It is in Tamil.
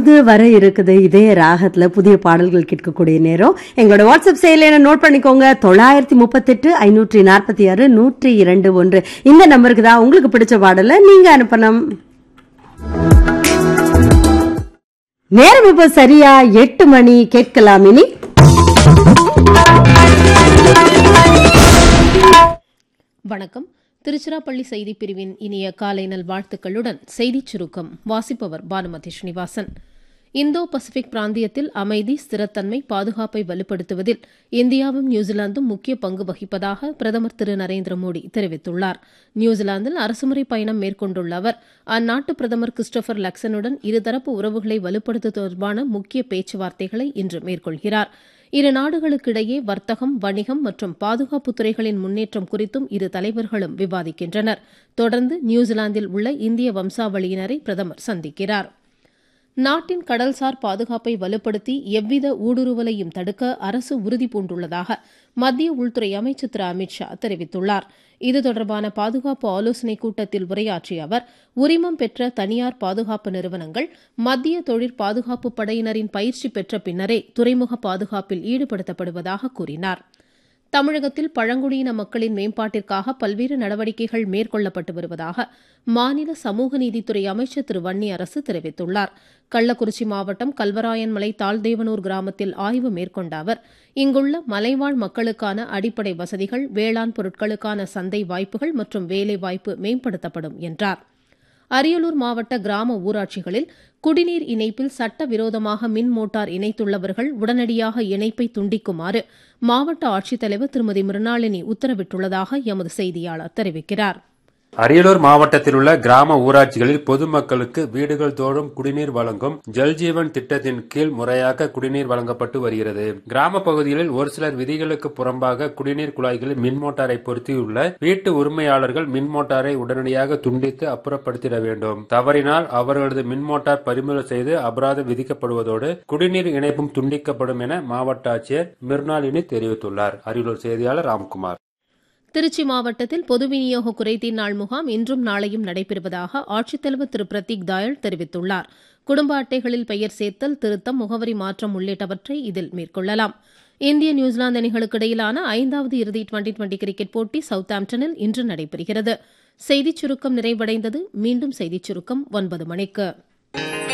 அடுத்தது வர இருக்குது இதே ராகத்துல புதிய பாடல்கள் கேட்கக்கூடிய நேரம் எங்களோட வாட்ஸ்அப் செயலில நோட் பண்ணிக்கோங்க தொள்ளாயிரத்தி முப்பத்தெட்டு ஐநூற்றி நாற்பத்தி ஆறு நூற்றி இரண்டு ஒன்று இந்த நம்பருக்கு தான் உங்களுக்கு பிடிச்ச பாடலை நீங்க அனுப்பணும் நேரம் இப்போ சரியா எட்டு மணி கேட்கலாம் இனி வணக்கம் திருச்சிராப்பள்ளி செய்திப் பிரிவின் இனிய காலை நல்வாழ்த்துக்களுடன் செய்திச் சுருக்கம் வாசிப்பவர் பானுமதி ஸ்ரீனிவாசன் இந்தோ பசிபிக் பிராந்தியத்தில் அமைதி ஸ்திரத்தன்மை பாதுகாப்பை வலுப்படுத்துவதில் இந்தியாவும் நியூசிலாந்தும் முக்கிய பங்கு வகிப்பதாக பிரதமர் திரு நரேந்திர மோடி தெரிவித்துள்ளார் நியூசிலாந்தில் அரசுமுறை பயணம் மேற்கொண்டுள்ள அவர் அந்நாட்டு பிரதமர் கிறிஸ்டோபர் லக்சனுடன் இருதரப்பு உறவுகளை வலுப்படுத்துவது தொடர்பான முக்கிய பேச்சுவார்த்தைகளை இன்று மேற்கொள்கிறார் இரு நாடுகளுக்கிடையே வர்த்தகம் வணிகம் மற்றும் பாதுகாப்பு துறைகளின் முன்னேற்றம் குறித்தும் இரு தலைவர்களும் விவாதிக்கின்றனர் தொடர்ந்து நியூசிலாந்தில் உள்ள இந்திய வம்சாவளியினரை பிரதமர் சந்திக்கிறார் நாட்டின் கடல்சார் பாதுகாப்பை வலுப்படுத்தி எவ்வித ஊடுருவலையும் தடுக்க அரசு உறுதி பூண்டுள்ளதாக மத்திய உள்துறை அமைச்சர் திரு அமித் ஷா தெரிவித்துள்ளார் இது தொடர்பான பாதுகாப்பு ஆலோசனைக் கூட்டத்தில் உரையாற்றிய அவர் உரிமம் பெற்ற தனியார் பாதுகாப்பு நிறுவனங்கள் மத்திய தொழிற் பாதுகாப்பு படையினரின் பயிற்சி பெற்ற பின்னரே துறைமுக பாதுகாப்பில் ஈடுபடுத்தப்படுவதாக கூறினார் தமிழகத்தில் பழங்குடியின மக்களின் மேம்பாட்டிற்காக பல்வேறு நடவடிக்கைகள் மேற்கொள்ளப்பட்டு வருவதாக மாநில சமூக நீதித்துறை அமைச்சர் திரு வன்னி அரசு தெரிவித்துள்ளார் கள்ளக்குறிச்சி மாவட்டம் கல்வராயன்மலை தாழ்தேவனூர் கிராமத்தில் ஆய்வு மேற்கொண்ட அவர் இங்குள்ள மலைவாழ் மக்களுக்கான அடிப்படை வசதிகள் வேளாண் பொருட்களுக்கான சந்தை வாய்ப்புகள் மற்றும் வேலைவாய்ப்பு மேம்படுத்தப்படும் என்றார் அரியலூர் மாவட்ட கிராம ஊராட்சிகளில் குடிநீர் இணைப்பில் சட்டவிரோதமாக மின் மோட்டார் இணைத்துள்ளவர்கள் உடனடியாக இணைப்பை துண்டிக்குமாறு மாவட்ட ஆட்சித்தலைவர் திருமதி மிருணாளினி உத்தரவிட்டுள்ளதாக எமது செய்தியாளர் தெரிவிக்கிறார் அரியலூர் மாவட்டத்தில் உள்ள கிராம ஊராட்சிகளில் பொதுமக்களுக்கு வீடுகள் தோறும் குடிநீர் வழங்கும் ஜல்ஜீவன் திட்டத்தின் கீழ் முறையாக குடிநீர் வழங்கப்பட்டு வருகிறது கிராம பகுதிகளில் ஒரு சிலர் விதிகளுக்கு புறம்பாக குடிநீர் குழாய்களில் மின் மோட்டாரை பொருத்தியுள்ள வீட்டு உரிமையாளர்கள் மின் மோட்டாரை உடனடியாக துண்டித்து அப்புறப்படுத்திட வேண்டும் தவறினால் அவர்களது மின் மோட்டார் பறிமுதல் செய்து அபராதம் விதிக்கப்படுவதோடு குடிநீர் இணைப்பும் துண்டிக்கப்படும் என மாவட்ட ஆட்சியர் மிர்னாலினி தெரிவித்துள்ளார் அரியலூர் செய்தியாளர் ராம்குமார் திருச்சி மாவட்டத்தில் பொது விநியோக குறைதீர் நாள் முகாம் இன்றும் நாளையும் நடைபெறுவதாக ஆட்சித்தலைவர் திரு பிரதீக் தாயல் தெரிவித்துள்ளார் குடும்ப அட்டைகளில் பெயர் சேர்த்தல் திருத்தம் முகவரி மாற்றம் உள்ளிட்டவற்றை இதில் மேற்கொள்ளலாம் இந்திய நியூசிலாந்து அணிகளுக்கு இடையிலான ஐந்தாவது இறுதி டுவெண்டி டுவெண்டி கிரிக்கெட் போட்டி சவுத் ஆம்டனில் இன்று நடைபெறுகிறது செய்திச் சுருக்கம் நிறைவடைந்தது மீண்டும் செய்திச் சுருக்கம் ஒன்பது மணிக்கு